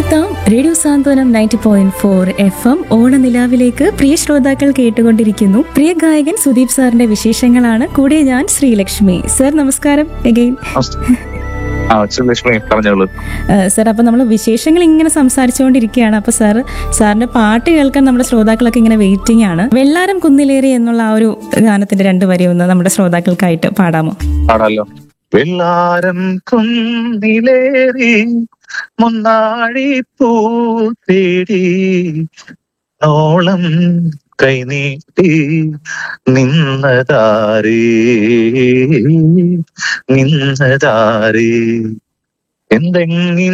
തിരിച്ചെത്താം radio Santhwanam ninety point four F M ഓണനിലാവിലേക്ക് പ്രിയ ശ്രോതാക്കൾ കേട്ടുകൊണ്ടിരിക്കുന്നു പ്രിയ ഗായകൻ സുദീപ് സാറിന്റെ വിശേഷങ്ങളാണ് കൂടെ ഞാൻ ശ്രീലക്ഷ്മി സർ നമസ്കാരം അഗെയിൻ ആ ലക്ഷ്മി പറഞ്ഞോളൂ സർ അപ്പൊ നമ്മൾ വിശേഷങ്ങൾ ഇങ്ങനെ സംസാരിച്ചുകൊണ്ടിരിക്കുകയാണ് അപ്പൊ സാർ സാറിന്റെ പാട്ട് കേൾക്കാൻ നമ്മുടെ ശ്രോതാക്കളൊക്കെ ഇങ്ങനെ വെയിറ്റിംഗ് ആണ് വെള്ളാരം കുന്നിലേറി എന്നുള്ള ആ ഒരു ഗാനത്തിന്റെ രണ്ട് വരി ഒന്ന് നമ്മുടെ ശ്രോതാക്കൾക്കായിട്ട് പാടാമോ പാടാലോ വെള്ളാരം കുന്നിലേറി മുന്നാഴി പൂ തേടി നോളം കൈനീട്ടി നിന്നതാരേ നിന്നതാരേ എന്തെങ്കിലും